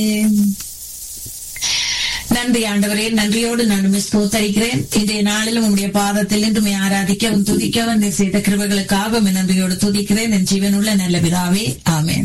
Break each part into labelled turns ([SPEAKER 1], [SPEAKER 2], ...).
[SPEAKER 1] நன்றி ஆண்டவரே நன்றியோடு நான் ஸ்தோத்தரிக்கிறேன் இன்றைய நாளிலும் உங்களுடைய பாதத்தில் இன்று ஆராதிக்கவும் துதிக்கவும் நீர் செய்த கிருபைகளுக்காக நன்றியோடு துதிக்கிறேன் என் ஜீவனுள்ள நல்ல பிதாவே ஆமேன்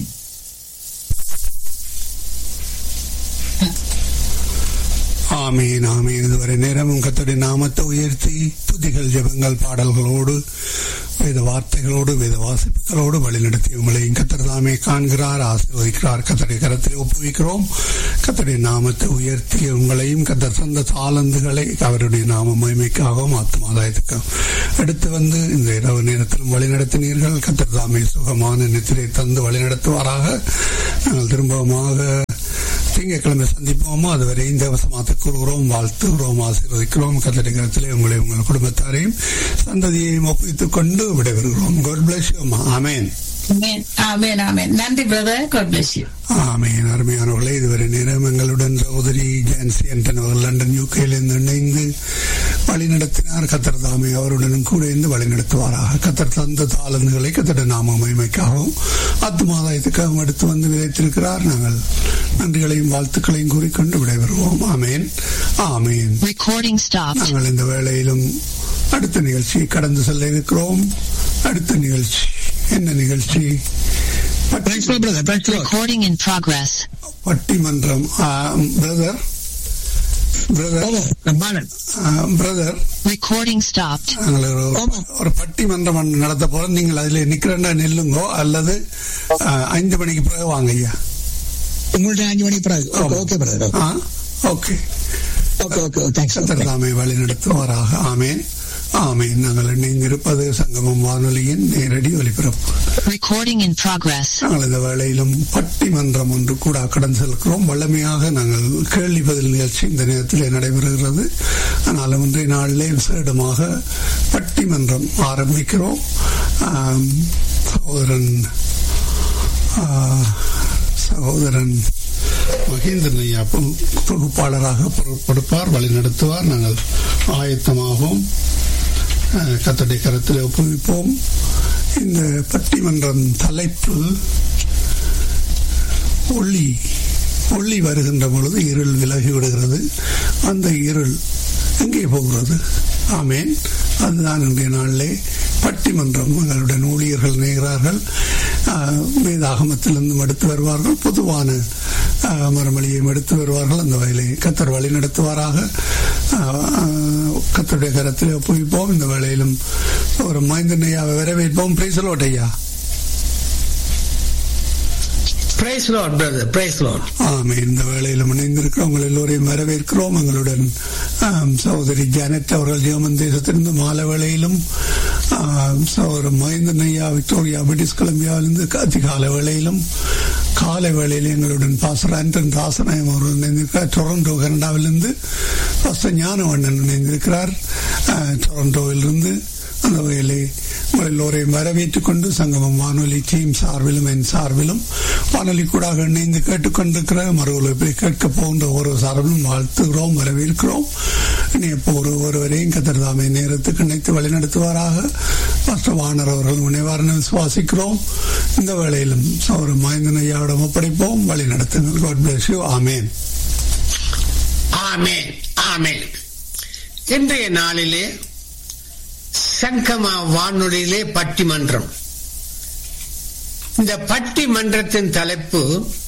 [SPEAKER 2] ஆமீன் ஆமீன் இதுவரை நேரமும் கத்தோடைய நாமத்தை உயர்த்தி துதிகள் ஜெபங்கள் பாடல்களோடு வேத வார்த்தைகளோடு வேத வாசிப்புகளோடு வழிநடத்தி உங்களையும் கத்தர் தாமே காண்கிறார் ஆசீர்வதிக்கிறார் கத்தருடைய கரத்தில் ஒப்புவிக்கிறோம் கத்தருடைய நாமத்தை உயர்த்தி உங்களையும் கத்தர் தந்த தாளந்துகளை அவருடைய நாம மகிமைக்காகவும் ஆத்மாதாயத்துக்கும் எடுத்து வந்து இந்த இரவு நேரத்திலும் வழிநடத்தினீர்கள் கத்தர் தாமே சுகமான நித்திரை தந்து வழிநடத்துவாராக நாங்கள் திரும்பமாக திங்கட்கிழமை சந்திப்போமோ அதுவரை இந்த வசமாத்த கூறுகிறோம் வாழ்த்துகிறோம் ஆசீர்வதிக்கிறோம் கத்தடிக்கிறத்திலே உங்களை உங்கள் குடும்பத்தாரையும் சந்ததியையும் ஒப்புவித்துக் கொண்டு விடைபெறுகிறோம் காட் பிளஸ் யூ ஆமேன்
[SPEAKER 1] ஆமேன் ஆமேன் நன்றி பிரதர் காட் பிளஸ் யூ
[SPEAKER 2] ஆமேன் அருமையானவர்களே இதுவரை நேரம் எங்களுடன் சகோதரி ஜான்சி அண்டன் அவர்கள் லண்டன் யூகேலிருந்து இணைந்து வழி நடத்தினார் கத்தர் தாமே அவருடனும் கூட இருந்து வழி நடத்துவாராக கத்தர் தந்த தாளந்துகளை கத்தட நாம மகிமைக்காகவும் ஆத்மாதாயத்துக்காகவும் எடுத்து வந்து விதைத்திருக்கிறார் நாங்கள் நன்றிகளையும் வாழ்த்துக்களையும் கூறிக்கொண்டு விடைபெறுவோம் ஆமேன் ஆமேன்
[SPEAKER 3] Recording stopped.
[SPEAKER 2] நாங்கள் இந்த வேளையிலும் அடுத்த நிகழ்ச்சியை கடந்து செல்ல இருக்கிறோம் அடுத்த நிகழ்ச்சி என்ன நிகழ்ச்சி
[SPEAKER 4] Praise God, brother. Praise God.
[SPEAKER 3] Recording in progress.
[SPEAKER 2] பட்டிமன்றம் பிரதர் பிரதர்
[SPEAKER 4] ஆமா, நான் பாலன்.
[SPEAKER 2] Brother
[SPEAKER 3] Recording stopped.
[SPEAKER 2] நாங்கள் ஒரு- ஒரு பட்டிமன்றம் ஒன்று நடத்த போறோம் நீங்கள் அதுல நிக்கிறேன்னா நில்லுங்கோ அல்லது ஆ, ஐந்து மணிக்கு பிறகு வாங்க ஐயா
[SPEAKER 4] உங்கள்ட்ட அஞ்சு மணி பிறகு ஓகே ஓகே பிரதர்
[SPEAKER 2] ஆ, ஓகே
[SPEAKER 4] ஓகே ஓகே தேங்க்ஸ்
[SPEAKER 2] கத்தர் தாமே வழி நடத்துவாராக ஆமேன் ஆமேன் நாங்கள் இணைந்திருப்பது சங்கமம் வானொலியின் நேரடி ஒலிபரப்பு
[SPEAKER 3] Recording in progress.
[SPEAKER 2] நாங்கள் இந்த வேளையிலும் பட்டிமன்றம் ஒன்று கூட கடந்து செல்கிறோம் வல்லமையாக நாங்கள் கேள்வி பதில் நிகழ்ச்சி இந்த நேரத்தில் நடைபெறுகிறது ஆனாலும் இன்றைய நாளிலே விசேடமாக பட்டிமன்றம் ஆரம்பிக்கிறோம் ஆம், சகோதரன் ஆ, சகோதரன் மகேந்திரன் ஐயா பொ- தொகுப்பாளராக பொறுப்பெடுப்பார் வழி நடத்துவார் நாங்கள் ஆயத்தமாகவும் அஹ், கத்தடை கரத்தில் ஒப்புவிப்போம் இந்த பட்டிமன்றம் தலைப்பு ஒளி ஒளி வருகின்ற பொழுது இருள் விலகி விடுகிறது அந்த இருள் எங்கே போகிறது ஆமேன் அதுதான் இன்றைய நாளிலே பட்டிமன்றம் எங்களுடன் ஊழியர்கள் நேர்கிறார்கள் ஆஹ், வேதாகமத்திலிருந்தும் எடுத்து வருவார்கள் பொதுவான ஆஹ், மறுமொழியையும் எடுத்து வருவார்கள் அந்த வகையிலே கத்தர் வழி நடத்துவாராக ஆஹ், ஆஹ், கத்தருடைய கரத்தில் ஒப்புவிப்போம் இந்த வேளையிலும் ஒரு மைந்தனையாவை வரவேற்போம் பிரைசலோட் ஐயா
[SPEAKER 4] praise Lord brother praise Lord
[SPEAKER 2] ஆமே இந்த வேளையில் இணைந்திருக்கிறோம் உங்கள் எல்லோரையும் வரவேற்கிறோம் எங்களுடன் ஆம், சகோதரி ஜானட் அவர்கள் ஜெர்மன் தேசத்திலிருந்து மாலை வேளையிலும் ஆம், சகோதரர் மகேந்திரன் ஐயா விக்டோரியா பிரிட்டிஷ் கொலம்பியாவிலிருந்து அதிகாலை வேளையிலும் காலை வேளையில் எங்களுடன் பாசர் ஆண்டன் ராசநாயம் அவர்கள் இணைந்திருக்கிறார் டொரண்டோ கனடாவிலிருந்து பாஸ்டர் ஞானவண்ணன் இணைந்திருக்கிறார் ஆ, டொரண்டோவிலிருந்து அந்த வகையிலே உங்கள் எல்லோரையும் வரவேற்றுக் கொண்டு சங்கமம் வானொலி டீம் சார்பிலும் என் சார்பிலும் வானொலி கூடாக இணைந்து கேட்டுக்கொண்டிருக்கிற மறு ஒலிபரை கேட்க போகின்ற ஒரு சார்பிலும் வாழ்த்துகிறோம் வரவேற்கிறோம் இனி எப்போ ஒரு ஒருவரையும் கத்திரதாமை நேரத்துக்கு இணைத்து வழிநடத்துவாராக மாஸ்டர் வானர் அவர்கள் முனைவாரன விசுவாசிக்கிறோம் இந்த வேளையிலும் சௌர மகேந்திரன் ஐயாவிடம் ஒப்படைப்போம் வழி நடத்துங்கள் காட் பிளஸ் யூ ஆமேன்
[SPEAKER 5] ஆமென் ஆமென் இன்றைய நாளிலே சங்கமா வானொலியிலே பட்டிமன்றம் இந்த பட்டிமன்றத்தின் தலைப்பு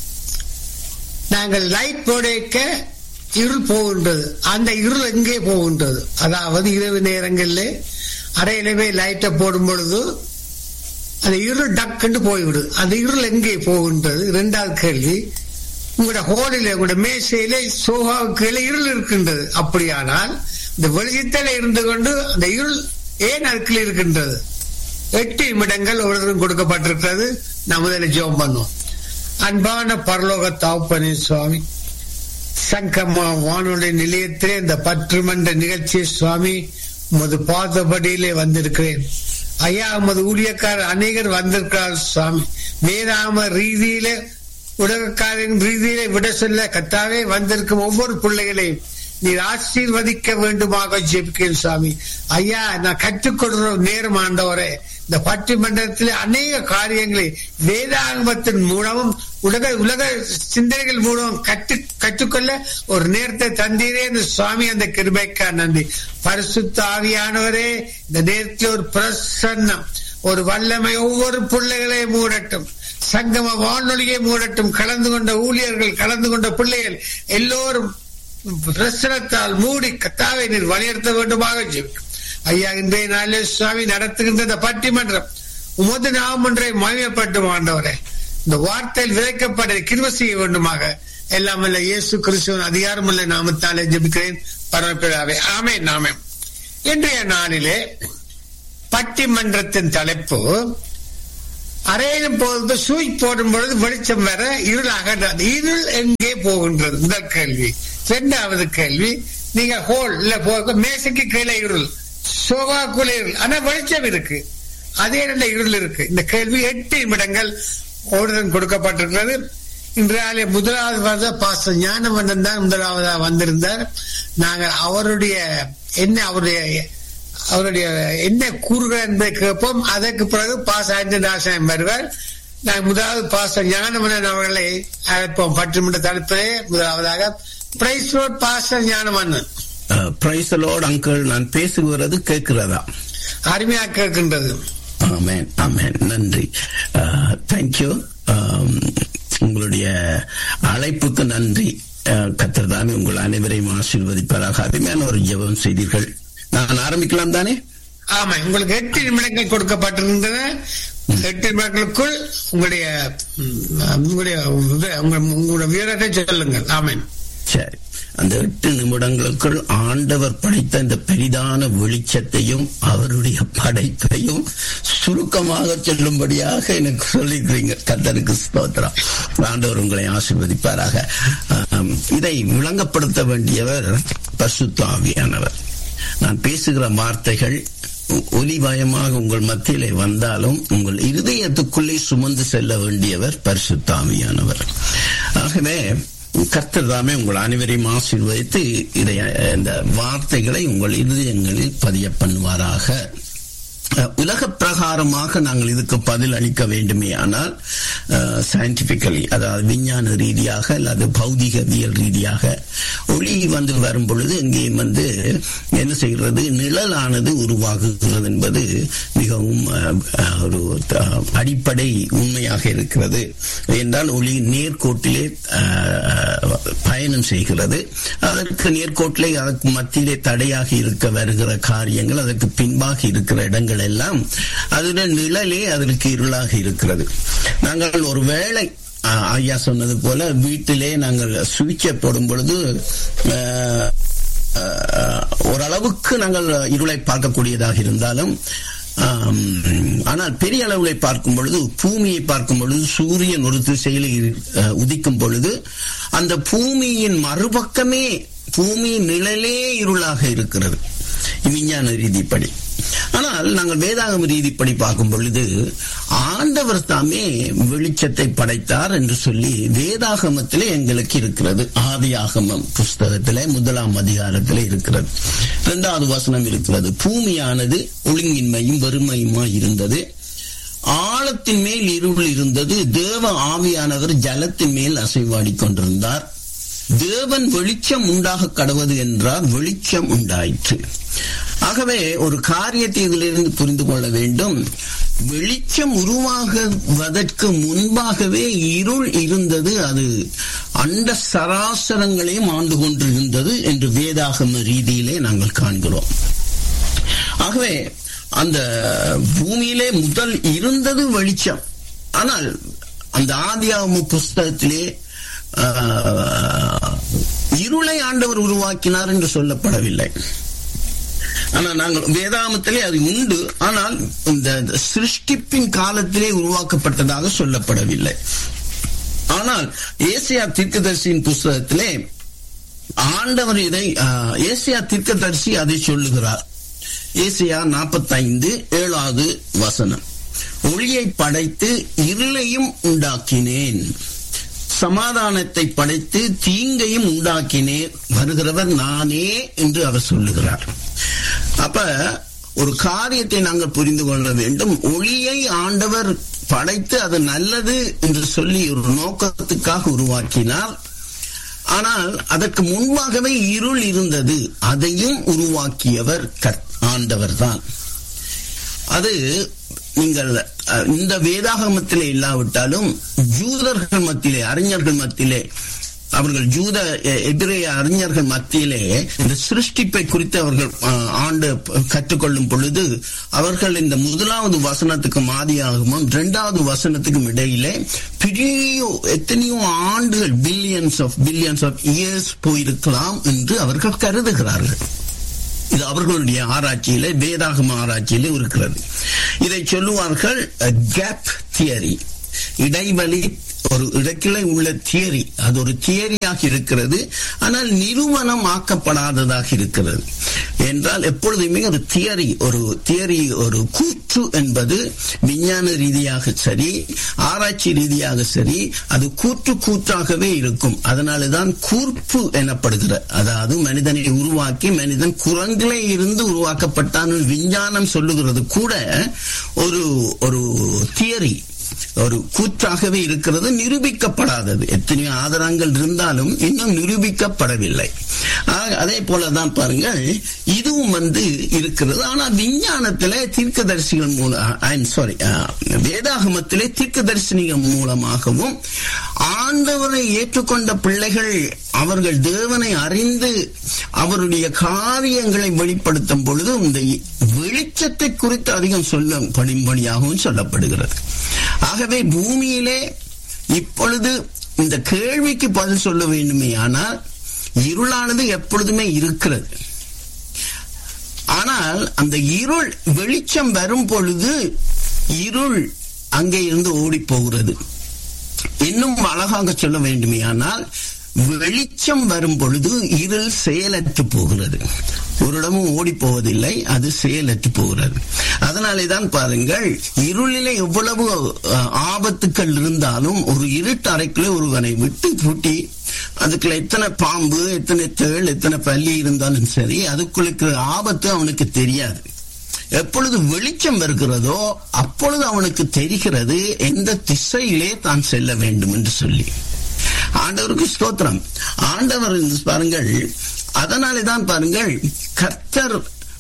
[SPEAKER 5] நாங்கள் லைட் போடைக்க இருள் போகின்றது அந்த இருள் எங்கே போகின்றது அதாவது இரவு நேரங்களிலே அறையிலவே லைட்டை போடும் பொழுது அந்த இருள் டக்குன்னு போய்விடுது அந்த இருள் எங்கே போகின்றது இரண்டாவது கேள்வி உங்களோட ஹோலில உங்களோட மேசையில சோகாவுக்கு இருள் இருக்கின்றது அப்படியானால் இந்த வெளிச்சத்தில் இருந்து கொண்டு அந்த இருள் ஏன் அதுக்குள்ள இருக்கின்றது எட்டு நிமிடங்கள் ஒருத்தரும் கொடுக்கப்பட்டிருக்கிறது நான் முதல்ல ஜெபம் பண்ணுவோம் அன்பான பரலோக தாப்பனே சுவாமி சங்கமா வானொலி நிலையத்திலே இந்த பற்றுமன்ற நிகழ்ச்சி சுவாமி உமது பாதபடியிலே வந்திருக்கிறேன் ஐயா உமது ஊழியக்காரர் அநேகர் வந்திருக்கிறார் சுவாமி வேதாம ரீதியிலே உலகக்காரின் ரீதியிலே விட சொல்ல கத்தாவே வந்திருக்கும் ஒவ்வொரு பிள்ளைகளையும் நீர் ஆசீர்வதிக்க வேண்டுமாக ஜெபிக்கிறேன் சுவாமி ஐயா நான் கற்றுக்கொடுற நேரம் ஆண்டவரே இந்த பட்டிமன்றத்தில் அநேக காரியங்களை வேதாங்கத்தின் மூலமும் உலக உலக சிந்தனைகள் மூலம் கற்று கற்றுக்கொள்ள ஒரு நேரத்தை தந்தீரே இந்த சுவாமி அந்த கிருபைக்கா நன்றி பரிசுத்த ஆவியானவரே இந்த நேரத்தில் ஒரு பிரசன்னம் ஒரு வல்லமை ஒவ்வொரு பிள்ளைகளை மூடட்டும் சங்கம வானொலியை மூடட்டும் கலந்து கொண்ட ஊழியர்கள் கலந்து கொண்ட பிள்ளைகள் எல்லோரும் பிரசனத்தால் மூடி கத்தாவை நீர் வலியுறுத்த வேண்டுமாக ஜெபிக்கும் ஐயா இன்றைய நாளில் சுவாமி நடத்துகின்ற இந்த பட்டிமன்றம் உமது நாம் ஒன்றை மகிமைப்பட்டும் ஆண்டவரே இந்த வார்த்தையில் விதைக்கப்பட கிருப செய்ய வேண்டுமாக எல்லாம் வல்ல இயேசு கிறிஸ்துவின் அதிகாரமுள்ள நாமத்தாலே ஜெபிக்கிறேன் பரமபிதாவே ஆமே நாமே இன்றைய நாளிலே பட்டிமன்றத்தின் தலைப்பு அறையிலும் போது சூய் போடும் பொழுது வெளிச்சம் வர இருள் அகன்றது இருள் எங்கே போகின்றது முதல் கேள்வி இரண்டாவது கேள்வி நீங்க ஹோல் இல்ல போக மேசைக்கு கீழே இருள் சோகாக்குள்ள இருள் ஆனா வெளிச்சம் இருக்கு அதே நல்ல இருள் இருக்கு இந்த கேள்வி எட்டு நிமிடங்கள் ஓடுதல் கொடுக்கப்பட்டிருக்கிறது இன்றைய முதலாவது வந்து பாச ஞானவண்ணன் தான் முதலாவதா வந்திருந்தார் நாங்கள் அவருடைய என்ன அவருடைய அவருடைய என்ன கூறுகள் என்பதை கேட்போம் அதற்கு பிறகு பாச ஆஞ்சநாசனம் வருவார் நாங்கள் முதலாவது பாச ஞானவண்ணன் அவர்களை அழைப்போம் பட்டிமன்ற தலைப்பிலே முதலாவதாக பிரைஸ் ரோட் பாச ஞானவண்ணன்
[SPEAKER 6] பிரைசலோடு அங்கிள் நான் பேசுகிறது கேட்கிறதா
[SPEAKER 5] அருமையா கேட்கின்றது
[SPEAKER 6] ஆமேன் ஆமேன் நன்றி தேங்க்யூ உங்களுடைய அழைப்புக்கு நன்றி கத்திரதாமே உங்கள் அனைவரையும் ஆசீர்வதிப்பதாக அருமையான ஒரு ஜெபம் செய்தீர்கள் நான் ஆரம்பிக்கலாம் தானே
[SPEAKER 5] ஆமா உங்களுக்கு எட்டு நிமிடங்கள் கொடுக்கப்பட்டிருந்தன எட்டு நிமிடங்களுக்குள் உங்களுடைய உங்களுடைய உங்களுடைய வீரத்தை சொல்லுங்கள் ஆமேன்
[SPEAKER 6] சரி அந்த எட்டு நிமிடங்களுக்குள் ஆண்டவர் படைத்த இந்த பெரிதான வெளிச்சத்தையும் அவருடைய படைப்பையும் சுருக்கமாக சொல்லும்படியாக எனக்கு சொல்லிக்கிறீங்க கத்தருக்கு ஸ்தோத்திரம் ஆண்டவர் உங்களை ஆசிர்வதிப்பாராக இதை விளங்கப்படுத்த வேண்டியவர் பசுத்தாவியானவர் நான் பேசுகிற வார்த்தைகள் ஒலிபயமாக உங்கள் மத்தியிலே வந்தாலும் உங்கள் இருதயத்துக்குள்ளே சுமந்து செல்ல வேண்டியவர் பரிசுத்தாமியானவர் ஆகவே கர்த்தர் தாமே உங்கள் அனைவரையும் ஆசீர்வதித்து இதை இந்த வார்த்தைகளை உங்கள் இருதயங்களில் பதிய பண்ணுவாராக உலக பிரகாரமாக நாங்கள் இதுக்கு பதில் அளிக்க வேண்டுமே ஆனால் சயின்டிபிக்கலி அதாவது விஞ்ஞான ரீதியாக அல்லது பௌதிகவியல் ரீதியாக ஒளி வந்து வரும் பொழுது இங்கேயும் வந்து என்ன செய்கிறது நிழலானது உருவாகுகிறது என்பது மிகவும் ஒரு அடிப்படை உண்மையாக இருக்கிறது என்றால் ஒளி நேர்கோட்டிலே பயணம் செய்கிறது அதற்கு நேர்கோட்டிலே அதற்கு மத்தியிலே தடையாக இருக்க வருகிற காரியங்கள் அதற்கு பின்பாக இருக்கிற இடங்கள் எல்லாம் அதுல நிழலே அதற்கு இருளாக இருக்கிறது நாங்கள் ஒரு வேளை ஐயா சொன்னது போல வீட்டிலே நாங்கள் சுவிட்சை போடும் பொழுது ஓரளவுக்கு நாங்கள் இருளை பார்க்கக்கூடியதாக இருந்தாலும் ஆனால் பெரிய அளவுகளை பார்க்கும் பொழுது பூமியை பார்க்கும் பொழுது சூரியன் ஒரு திசையில் உதிக்கும் பொழுது அந்த பூமியின் மறுபக்கமே பூமியின் நிழலே இருளாக இருக்கிறது விஞ்ஞான ரீதிப்படி ஆனால் நாங்கள் வேதாகம ரீதிப்படி பார்க்கும் பொழுது ஆண்டவர் தாமே வெளிச்சத்தை படைத்தார் என்று சொல்லி வேதாகமத்திலே எங்களுக்கு இருக்கிறது ஆதி ஆகமம் புஸ்தகத்திலே முதலாம் அதிகாரத்திலே இருக்கிறது இரண்டாவது வசனம் இருக்கிறது பூமியானது ஒழுங்கின்மையும் வறுமையுமாய் இருந்தது ஆழத்தின் மேல் இருள் இருந்தது தேவ ஆவியானவர் ஜலத்தின் மேல் அசைவாடி கொண்டிருந்தார் தேவன் வெளிச்சம் உண்டாக கடவது என்றார் வெளிச்சம் உண்டாயிற்று ஆகவே ஒரு காரியத்தை இதிலிருந்து புரிந்து கொள்ள வேண்டும் வெளிச்சம் உருவாகுவதற்கு முன்பாகவே இருள் இருந்தது அது அண்ட சராசரங்களையும் ஆண்டு கொண்டிருந்தது என்று வேதாகம ரீதியிலே நாங்கள் காண்கிறோம் ஆகவே அந்த பூமியிலே முதல் இருந்தது வெளிச்சம் ஆனால் அந்த ஆதியாகம புஸ்தகத்திலே இருளை ஆண்டவர் உருவாக்கினார் என்று சொல்லப்படவில்லை ஆனால் நாங்கள் வேதாமத்திலே அது உண்டு ஆனால் இந்த சிருஷ்டிப்பின் காலத்திலே உருவாக்கப்பட்டதாக சொல்லப்படவில்லை ஆனால் ஏசியா தீர்க்கதரிசியின் புஸ்தகத்திலே ஆண்டவர் இதை ஏசியா தீர்க்கதரிசி அதை சொல்லுகிறார் ஏசியா நாற்பத்தைந்து ஏழாவது வசனம் ஒளியை படைத்து இருளையும் உண்டாக்கினேன் சமாதானத்தை படைத்து தீங்கையும் உண்டாக்கினேன் வருகிறவர் நானே என்று அவர் சொல்லுகிறார் அப்ப ஒரு காரியத்தை நாங்கள் புரிந்து கொள்ள வேண்டும் ஒளியை ஆண்டவர் படைத்து அது நல்லது என்று சொல்லி ஒரு நோக்கத்துக்காக உருவாக்கினார் ஆனால் அதற்கு முன்பாகவே இருள் இருந்தது அதையும் உருவாக்கியவர் ஆண்டவர் தான் அது நீங்கள் அஹ், இந்த வேதாகமத்திலே இல்லாவிட்டாலும் ஜூதர்கள் மத்தியிலே அறிஞர்கள் மத்தியிலே அவர்கள் ஜூத எ- எபிரேய அறிஞர்கள் மத்தியிலே இந்த சிருஷ்டிப்பை குறித்து அவர்கள் அஹ், ஆண்டு ப- கற்றுக்கொள்ளும் பொழுது அவர்கள் இந்த முதலாவது வசனத்துக்கு மாதியாகவும் இரண்டாவது வசனத்துக்கும் இடையிலே பெரிய எத்தனையோ ஆண்டுகள் billions of billions of years போயிருக்கலாம் என்று அவர்கள் கருதுகிறார்கள் இது அவர்களுடைய ஆராய்ச்சியிலே வேதாகம ஆராய்ச்சியிலே இருக்கிறது இதை சொல்லுவார்கள் கேப் தியரி இடைவெளி ஒரு இடக்கிளை உள்ள தியரி அது ஒரு தியரியாக இருக்கிறது ஆனால் நிறுவனம் ஆக்கப்படாததாக இருக்கிறது என்றால் எப்பொழுதுமே ஒரு தியரி ஒரு தியரி ஒரு கூற்று என்பது விஞ்ஞான ரீதியாக சரி ஆராய்ச்சி ரீதியாக சரி அது கூற்று கூற்றாகவே இருக்கும் அதனாலதான் கூர்ப்பு எனப்படுகிற அதாவது மனிதனை உருவாக்கி மனிதன் குரங்கிலே இருந்து உருவாக்கப்பட்டான் விஞ்ஞானம் சொல்லுகிறது கூட ஒரு ஒரு தியரி ஒரு கூற்றாகவே இருக்கிறது நிரூபிக்கப்படாதது எத்தனையோ ஆதாரங்கள் இருந்தாலும் இன்னும் நிரூபிக்கப்படவில்லை ஆக, அதே போலதான் பாருங்கள் இதுவும் வந்து இருக்கிறது ஆனா விஞ்ஞானத்திலே தீர்க்கதரிசிகள் மூலம் சாரி வேதாகமத்திலே தீர்க்கதரிசனிகள் மூலமாகவும் ஆண்டவரை ஏற்றுக்கொண்ட பிள்ளைகள் அவர்கள் தேவனை அறிந்து அவருடைய காரியங்களை வெளிப்படுத்தும் பொழுது இந்த வெளிச்சத்தை குறித்து அதிகம் சொல்ல படிம்படியாகவும் சொல்லப்படுகிறது ஆகவே பூமியிலே இப்பொழுது இந்த கேள்விக்கு பதில் சொல்ல வேண்டுமே ஆனால் இருளானது எப்பொழுதுமே இருக்கிறது ஆனால் அந்த இருள் வெளிச்சம் வரும் பொழுது இருள் அங்கே இருந்து ஓடி போகிறது இன்னும் அழகாக சொல்ல வேண்டுமே ஆனால் வெளிச்சம் வரும் பொழுது இருள் செயலற்று போகிறது ஒரு இடமும் ஓடி போவதில்லை அது செயலற்று போகிறது அதனாலே தான் பாருங்கள் இருளிலே எவ்வளவு அஹ், ஆபத்துக்கள் இருந்தாலும் ஒரு இருட்டு அறைக்குள்ளே ஒருவனை விட்டு பூட்டி அதுக்குள்ள எத்தனை பாம்பு எத்தனை தேள் எத்தனை பள்ளி இருந்தாலும் சரி அதுக்குள்ள இருக்கிற ஆபத்து அவனுக்கு தெரியாது எப்பொழுது வெளிச்சம் வருகிறதோ அப்பொழுது அவனுக்கு தெரிகிறது எந்த திசையிலே தான் செல்ல வேண்டும் என்று சொல்லி ஆண்டவருக்கு ஸ்தோத்திரம் ஆண்டவர் பாருங்கள் அதனாலே தான் பாருங்கள் கர்த்தர்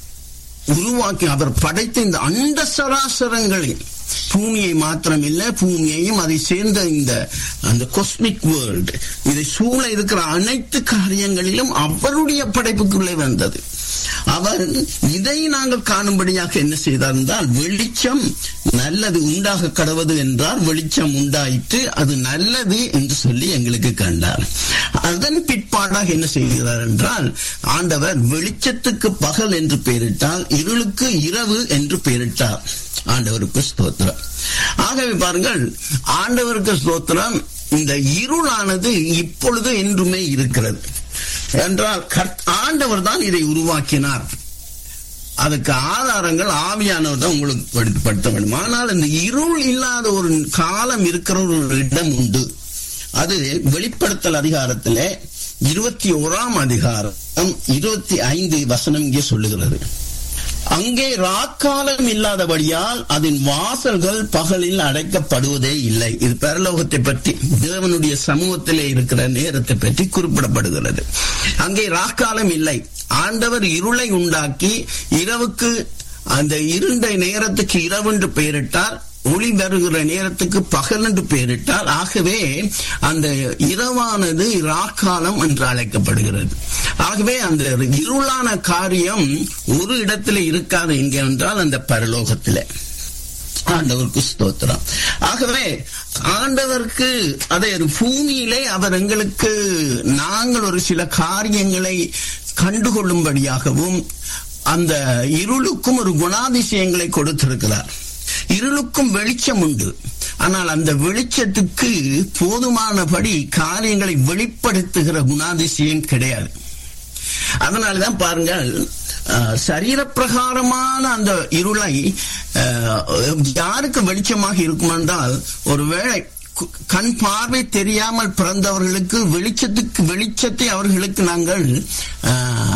[SPEAKER 6] உருவாக்கி அவர் படைத்த இந்த அண்ட சராசரங்களை பூமியை மாத்திரமில்ல பூமியையும் அதை சேர்ந்த இந்த அந்த கொஸ்மிக் வேர்ல்டு இதை சூழ இருக்கிற அனைத்து காரியங்களிலும் அவருடைய படைப்புக்குள்ளே வந்தது அவர் இதை நாங்கள் காணும்படியாக என்ன செய்தார் என்றால் வெளிச்சம் நல்லது உண்டாக கடவது என்றால் வெளிச்சம் உண்டாயிற்று அது நல்லது என்று சொல்லி எங்களுக்கு கண்டார் அதன் பிற்பாடாக என்ன செய்கிறார் என்றால் ஆண்டவர் வெளிச்சத்துக்கு பகல் என்று பெயரிட்டால் இருளுக்கு இரவு என்று பெயரிட்டார் ஆண்டவருக்கு ஸ்தோத்திரம் ஆகவே பாருங்கள் ஆண்டவருக்கு ஸ்தோத்திரம் இந்த இருளானது இப்பொழுது என்றுமே இருக்கிறது என்றால் கர்த்- ஆண்டவர் தான் இதை உருவாக்கினார் அதுக்கு ஆதாரங்கள் ஆவியானவர் தான் உங்களுக்கு படுத்த- படுத்த வேண்டும் ஆனால் இந்த இருள் இல்லாத ஒரு காலம் இருக்கிற ஒரு இடம் உண்டு அது வெளிப்படுத்தல் அதிகாரத்திலே இருபத்தி ஓராம் அதிகாரம் இருபத்தி ஐந்து வசனம் இங்கே சொல்லுகிறது அங்கே ராக்காலம் இல்லாதபடியால் அதன் வாசல்கள் பகலில் அடைக்கப்படுவதே இல்லை இது பரலோகத்தை பற்றி தேவனுடைய சமூகத்திலே இருக்கிற நேரத்தை பற்றி குறிப்பிடப்படுகிறது அங்கே ராக்காலம் இல்லை ஆண்டவர் இருளை உண்டாக்கி இரவுக்கு அந்த இருண்ட நேரத்துக்கு இரவென்று பெயரிட்டார் ஒளி வருகிற நேரத்துக்கு பகல் என்று பெயரிட்டால் ஆகவே அந்த இரவானது ராக்காலம் என்று அழைக்கப்படுகிறது ஆகவே அந்த இருளான காரியம் ஒரு இடத்துல இருக்காது எங்கே என்றால் அந்த பரலோகத்திலே ஆண்டவருக்கு ஸ்தோத்திரம் ஆகவே ஆண்டவருக்கு அதை ஒரு பூமியிலே அவர் எங்களுக்கு நாங்கள் ஒரு சில காரியங்களை கண்டுகொள்ளும்படியாகவும் அந்த இருளுக்கும் ஒரு குணாதிசயங்களை கொடுத்திருக்கிறார் இருளுக்கும் வெளிச்சம் உண்டு ஆனால் அந்த வெளிச்சத்துக்கு போதுமானபடி காரியங்களை வெளிப்படுத்துகிற குணாதிசயம் கிடையாது அதனாலதான் பாருங்கள் அஹ், சரீரப்பிரகாரமான அந்த இருளை அஹ், யாருக்கு வெளிச்சமாக இருக்கும் என்றால் ஒருவேளை கு- கண் பார்வை தெரியாமல் பிறந்தவர்களுக்கு வெளிச்சத்துக்கு வெளிச்சத்தை அவர்களுக்கு நாங்கள் அஹ்,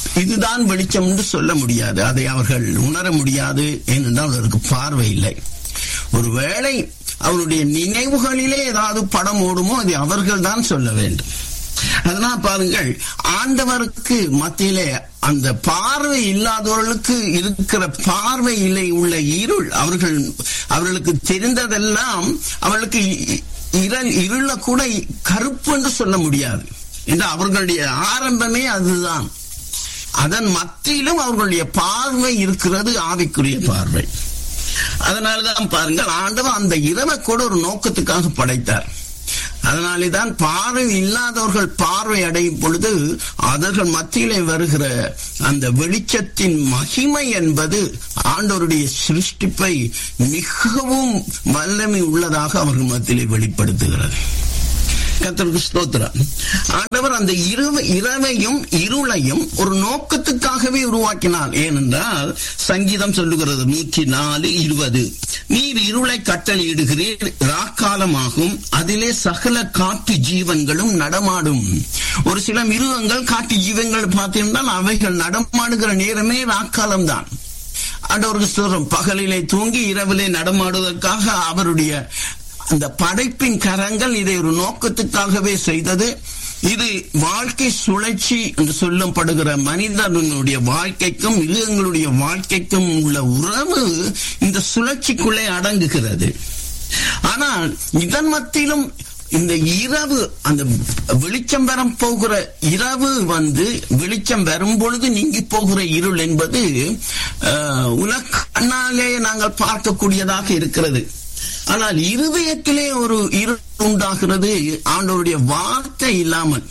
[SPEAKER 6] இதுதான் வெளிச்சம் என்று சொல்ல முடியாது அதை அவர்கள் உணர முடியாது ஏனென்றால் அதற்கு பார்வை இல்லை ஒருவேளை அவருடைய நினைவுகளிலே ஏதாவது படம் ஓடுமோ அதை அவர்கள் தான் சொல்ல வேண்டும் அதனால் பாருங்கள் ஆண்டவருக்கு மத்தியிலே அந்த பார்வை இல்லாதவர்களுக்கு இருக்கிற பார்வையிலே உள்ள இருள் அவர்கள் அவர்களுக்கு தெரிந்ததெல்லாம் அவர்களுக்கு இ- இருள் இருள கூட கருப்பு என்று சொல்ல முடியாது என்று அவர்களுடைய ஆரம்பமே அதுதான் அதன் மத்தியிலும் அவர்களுடைய பார்வை இருக்கிறது ஆவிக்குரிய பார்வை அதனாலதான் பாருங்கள் ஆண்டவர் அந்த இரவை கூட ஒரு நோக்கத்துக்காக படைத்தார் அதனாலேதான் பார்வை இல்லாதவர்கள் பார்வை அடையும் பொழுது அவர்கள் மத்தியிலே வருகிற அந்த வெளிச்சத்தின் மகிமை என்பது ஆண்டவருடைய சிருஷ்டிப்பை மிகவும் வல்லமை உள்ளதாக அவர்கள் மத்தியிலே வெளிப்படுத்துகிறது கர்த்தருக்கு ஸ்தோத்திரம் ஆண்டவர் அந்த இரவு இரவையும் இருளையும் ஒரு நோக்கத்துக்காகவே உருவாக்கினார் ஏனென்றால் சங்கீதம் சொல்லுகிறது நூற்றி நாலு இருபது நீர் இருளை கட்டளையிடுகிறீர் ராக்காலமாகும் அதிலே சகல காட்டு ஜீவன்களும் நடமாடும் ஒரு சில மிருகங்கள் காட்டு ஜீவன்கள் பார்த்திருந்தால் அவைகள் நடமாடுகிற நேரமே ராக்காலம்தான் ஆண்டவருக்கு சொல்றோம் பகலிலே தூங்கி இரவிலே நடமாடுவதற்காக அவருடைய அந்த படைப்பின் கரங்கள் இதை ஒரு நோக்கத்துக்காகவே செய்தது இது வாழ்க்கை சுழற்சி என்று சொல்லப்படுகிற மனிதனுடைய வாழ்க்கைக்கும் மிருகங்களுடைய வாழ்க்கைக்கும் உள்ள உறவு இந்த சுழற்சிக்குள்ளே அடங்குகிறது ஆனால் இதன் மத்தியிலும் இந்த இரவு அந்த வெளிச்சம் வர போகிற இரவு வந்து வெளிச்சம் வரும் பொழுது நீங்கி போகிற இருள் என்பது அஹ், உலக கண்ணாலே நாங்கள் பார்க்கக்கூடியதாக இருக்கிறது ஆனால் இருதயத்திலே ஒரு இருள் உண்டாகிறது ஆண்டவருடைய வார்த்தை இல்லாமல்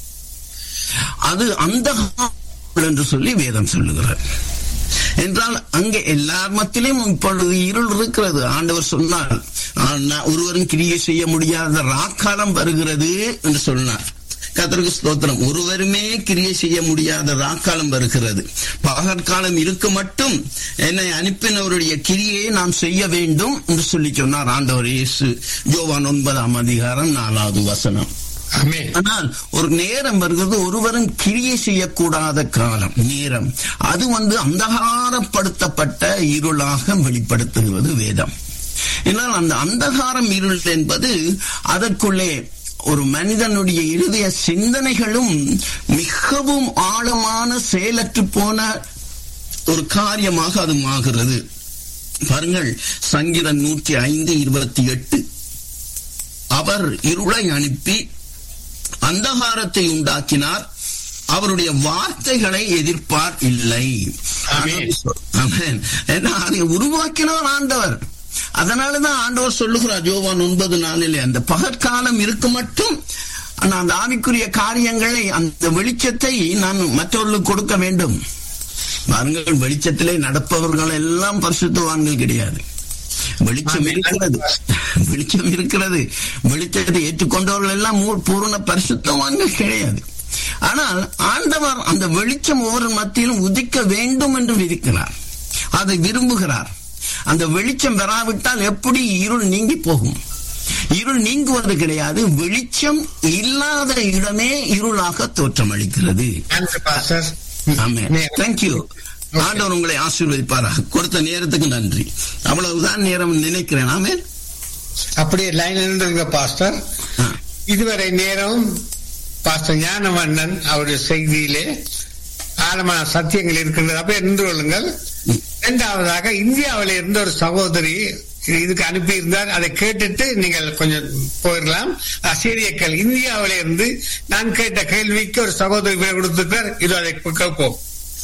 [SPEAKER 6] அது அந்த என்று சொல்லி வேதம் சொல்லுகிறார் என்றால் அங்கே எல்லார் மத்தியிலும் இப்பொழுது இருள் இருக்கிறது ஆண்டவர் சொன்னார் ஆனா, ஒருவரும் கிரியை செய்ய முடியாத ராக்காலம் வருகிறது என்று சொன்னார் கத்தருக்கு ஸ்தோத்திரம் ஒருவருமே கிரியை செய்ய முடியாத ராக்காலம் வருகிறது பகற்காலம் இருக்க மட்டும் என்னை அனுப்பினவருடைய கிரியை நாம் செய்ய வேண்டும் என்று சொல்லி சொன்னார் ஆண்டவர் இயேசு யோவான் ஒன்பதாம் அதிகாரம் நாலாவது வசனம்
[SPEAKER 5] ஆமென்
[SPEAKER 6] ஆனால் ஒரு நேரம் வருகிறது ஒருவரும் கிரியை செய்யக்கூடாத காலம் நேரம் அது வந்து அந்தகாரப்படுத்தப்பட்ட இருளாக வெளிப்படுத்துகிறது வேதம் என்னால் அந்த அந்தகாரம் இருள் என்பது அதற்குள்ளே ஒரு மனிதனுடைய இருதய சிந்தனைகளும் மிகவும் ஆழமான செயலற்று போன ஒரு காரியமாக அது ஆகிறது பாருங்கள் சங்கீதம் நூற்றி ஐந்து இருபத்தி எட்டு அவர் இருளை அனுப்பி அந்தகாரத்தை உண்டாக்கினார் அவருடைய வார்த்தைகளை எதிர்ப்பார் இல்லை
[SPEAKER 5] ஆமென்.
[SPEAKER 6] ஆமென். ஏன்னா அதை உருவாக்கினார் ஆண்டவர் அதனாலதான் ஆண்டவர் சொல்லுகிறார் யோவான் ஒன்பது நாளிலே அந்த பகற்காலம் இருக்கு மட்டும் நான் அந்த ஆவிக்குரிய காரியங்களை அந்த வெளிச்சத்தை நான் மற்றவர்களுக்கு கொடுக்க வேண்டும் பாருங்கள் வெளிச்சத்திலே நடப்பவர்கள் எல்லாம் பரிசுத்தவான்கள் கிடையாது வெளிச்சம் இருக்கிறது வெளிச்சம் இருக்கிறது வெளிச்சத்தை ஏற்றுக்கொண்டவர்கள் எல்லாம் மூ- பூரண பரிசுத்தவான்கள் கிடையாது ஆனால் ஆண்டவர் அந்த வெளிச்சம் ஒவ்வொரு மத்தியிலும் உதிக்க வேண்டும் என்று விதிக்கிறார் அதை விரும்புகிறார் அந்த வெளிச்சம் பெறாவிட்டால் எப்படி இருள் நீங்கி போகும் இருள் நீங்குவது கிடையாது வெளிச்சம் இல்லாத இடமே இருளாக தோற்றமளிக்கிறது
[SPEAKER 5] நன்றி பாஸ்டர்
[SPEAKER 6] ஆமென் தேங்க்யூ ஆண்டவர் உங்களை ஆசீர்வதிப்பாராக கொடுத்த நேரத்துக்கு நன்றி அவ்வளவுதான் நேரம் நினைக்கிறேன் ஆமென்
[SPEAKER 5] அப்படியே லைன் நின்றுங்க பாஸ்டர்
[SPEAKER 6] ஆ.
[SPEAKER 5] இதுவரை நேரம் பாஸ்டர் ஞானவண்ணன் அவருடைய செய்தியிலே ஆழமான சத்தியங்கள் இருக்கின்றது அப்படியே நின்று கொள்ளுங்கள் இரண்டாவதாக இந்தியாவில இருந்த ஒரு சகோதரி இதுக்கு அனுப்பியிருந்தார் அதை கேட்டுட்டு நீங்கள் கொஞ்சம் போயிடலாம் ஆசிரியர்கள் இந்தியாவில இருந்து நான் கேட்ட கேள்விக்கு ஒரு சகோதரி பேர் கொடுத்திருக்கார் இது அதை கேட்போம்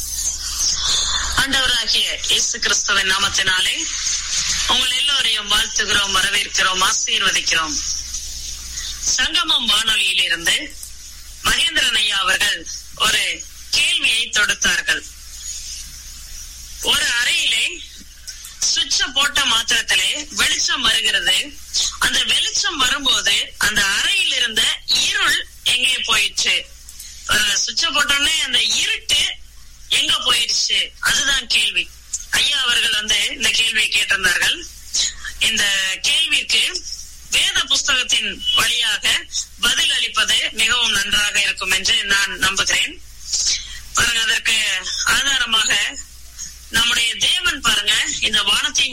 [SPEAKER 7] ஆண்டவராகிய இயேசு கிறிஸ்துவின் நாமத்தினாலே உங்கள் எல்லோரையும் வாழ்த்துகிறோம் வரவேற்கிறோம் ஆசீர்வதிக்கிறோம் சங்கமம் வானொலியிலிருந்து மகேந்திரன் ஐயா அவர்கள் ஒரு கேள்வியை தொடுத்தார்கள் ஒரு அறையிலே சுவிட்ச போட்ட மாத்திரத்திலே வெளிச்சம் வருகிறது அந்த வெளிச்சம் வரும்போது அந்த அறையில் இருந்த இருள் எங்கே போயிடுச்சு சுவிட்ச போட்டோடனே அந்த இருட்டு எங்க போயிடுச்சு அதுதான் கேள்வி ஐயா அவர்கள் வந்து இந்த கேள்வியை கேட்டிருந்தார்கள் இந்த கேள்விக்கு வேத புஸ்தகத்தின் வழியாக பதில் அளிப்பது மிகவும் நன்றாக இருக்கும் என்று நான் நம்புகிறேன் பாருங்க அதற்கு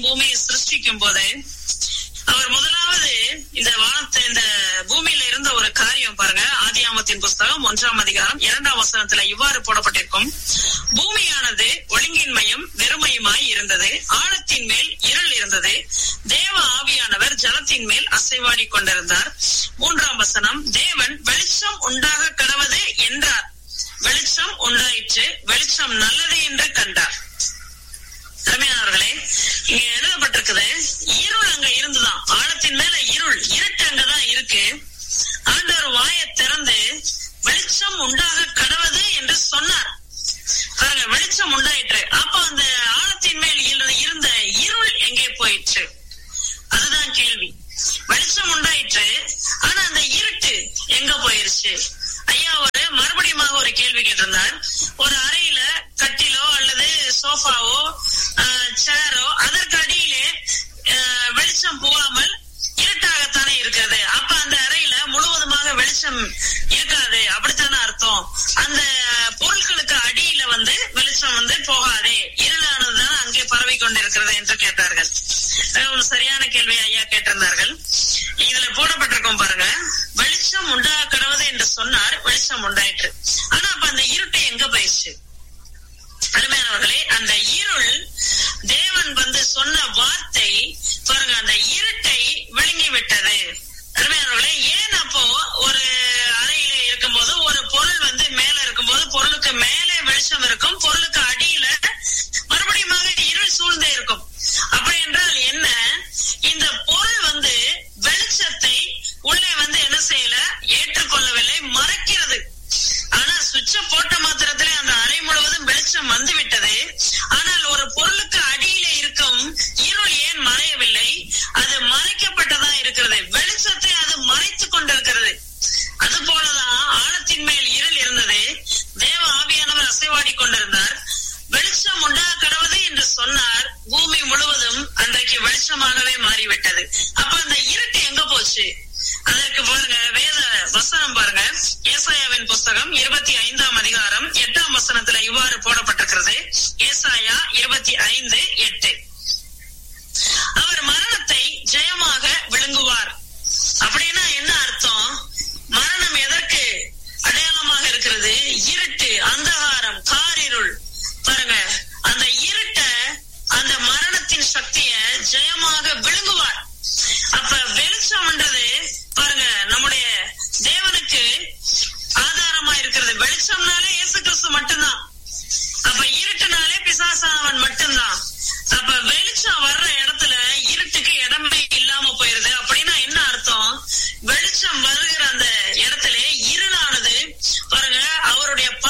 [SPEAKER 7] பூமியை சிருஷ்டிக்கும் போது அவர் முதலாவது இந்த வானத்தை இந்த பூமியில இருந்த ஒரு காரியம் பாருங்க ஆதியாமத்தின் புஸ்தகம் ஒன்றாம் அதிகாரம் இரண்டாம் வசனத்துல இவ்வாறு போடப்பட்டிருக்கும் பூமியானது ஒழுங்கின்மையும் வெறுமையுமாய் இருந்தது ஆழத்தின் மேல் இருள் இருந்தது தேவ ஆவியானவர் ஜலத்தின் மேல் அசைவாடி கொண்டிருந்தார் மூன்றாம் வசனம் தேவன் வெளிச்சம் உண்டாக கடவது என்றார் வெளிச்சம் உண்டாயிற்று வெளிச்சம் நல்லது என்று கண்டார் அருமையானவர்களே இங்க எழுதப்பட்டிருக்குது இருள் அங்க இருந்துதான் ஆழத்தின் மேல இருள் இருட்டு அங்கதான் இருக்கு ஆண்டவர் வாயை திறந்து வெளிச்சம் உண்டாக கடவது என்று சொன்னார் பாருங்க வெளிச்சம் உண்டாயிற்று அப்ப அந்த ஆழத்தின் மேல் இரு- இருந்த இருள் எங்கே போயிற்று அதுதான் கேள்வி வெளிச்சம் உண்டாயிற்று ஆனா அந்த இருட்டு எங்க போயிருச்சு ஐயா ஒரு மறுபடியும் ஒரு கேள்வி கேட்டிருந்தார் ஒரு அறையில கட்டிலோ அல்லது சோஃபாவோ சேரோ அதற்கு அடியிலே அஹ், வெளிச்சம் போகாமல் இருட்டாகத்தானே இருக்கிறது அப்ப அந்த அறையில முழுவதுமாக வெளிச்சம் இருக்காது அப்படித்தானே அர்த்தம் அந்த பொருட்களுக்கு அடியில வந்து வெளிச்சம் வந்து போகாதே இருளானதுதான் அங்கே பரவி கொண்டிருக்கிறது என்று கேட்டார்கள் அஹ் ஒரு சரியான கேள்வி ஐயா கேட்டிருந்தார்கள் இதுல போடப்பட்டிருக்கும் பாருங்க வெளிச்சம் உண்டா கடவுது என்று சொன்னார் வெளிச்சம் உண்டாயிற்று ஆனா அப்ப அந்த இருட்டு எங்க போயிடுச்சு அருமையானவர்களே அந்த இருள் தேவன் வந்து சொன்ன வார்த்தை பாருங்க அந்த இருட்டை விழுங்கி விட்டது அருமையானவர்களே ஏன் அப்போ ஒரு அறையில இருக்கும்போது ஒரு பொருள் வந்து மேல இருக்கும்போது பொருளுக்கு மேலே வெளிச்சம் இருக்கும் பொருளுக்கு அடியில மறுபடியும் இருள் சூழ்ந்தே இருக்கும் அப்படி என்றால் என்ன இந்த பொருள் வந்து வெளிச்சத்தை உள்ளே வந்து என்ன செய்யல ஏற்றுக்கொள்ளவில்லை மறைக்கிறது ஆனா சுவிட்ச போட்ட மாத்திரத்திலே அந்த அறை முழுவதும் வெளிச்சம் வந்து விட்டது ஆனால் ஒரு பொருளுக்கு அடியில இருக்கும் இருள் ஏன் மறையவில்லை அது மறைக்கப்பட்டதா இருக்கிறது வெளிச்சத்தை அது மறைத்துக் கொண்டிருக்கிறது அது போலதான் ஆழத்தின் மேல் இருள் இருந்தது தேவ ஆவியானவர் அசைவாடி கொண்டிருந்தார் வெளிச்சம் உண்டா கடவுது என்று சொன்னார் பூமி முழுவதும் அன்றைக்கு வெளிச்சமாகவே மாறிவிட்டது அப்ப அந்த இருட்டு எங்க போச்சு அதற்கு பாருங்க வேத வசனம் பாருங்க ஏசாயாவின் புஸ்தகம் இருபத்தி ஐந்தாம் அதிகாரம் எட்டாம் வசனத்துல இவ்வாறு போடப்பட்டிருக்கிறது ஏசாயா இருபத்தி ஐந்து எட்டு அவர் மரணத்தை ஜெயமாக விழுங்குவார் அப்படின்னா என்ன அர்த்தம் மரணம் எதற்கு அடையாளமாக இருக்கிறது இருட்டு அந்தகாரம் காரிருள் பாருங்க அந்த இருட்ட அந்த மரணத்தின் சக்திய ஜெயமாக விழுங்குவார் அப்ப வெளிச்சம்ன்றது பாருங்க நம்முடைய தேவனுக்கு ஆதாரமா இருக்கிறது வெளிச்சம்னாலே இயேசு கிறிஸ்து மட்டும்தான் அப்ப இருட்டுனாலே பிசாசானவன் மட்டும்தான் அப்ப வெளிச்சம் வர்ற இடத்துல இருட்டுக்கு இடமே இல்லாம போயிருது அப்படின்னா என்ன அர்த்தம் வெளிச்சம் வருகிற அந்த இடத்துல இருளானது பாருங்க அவருடைய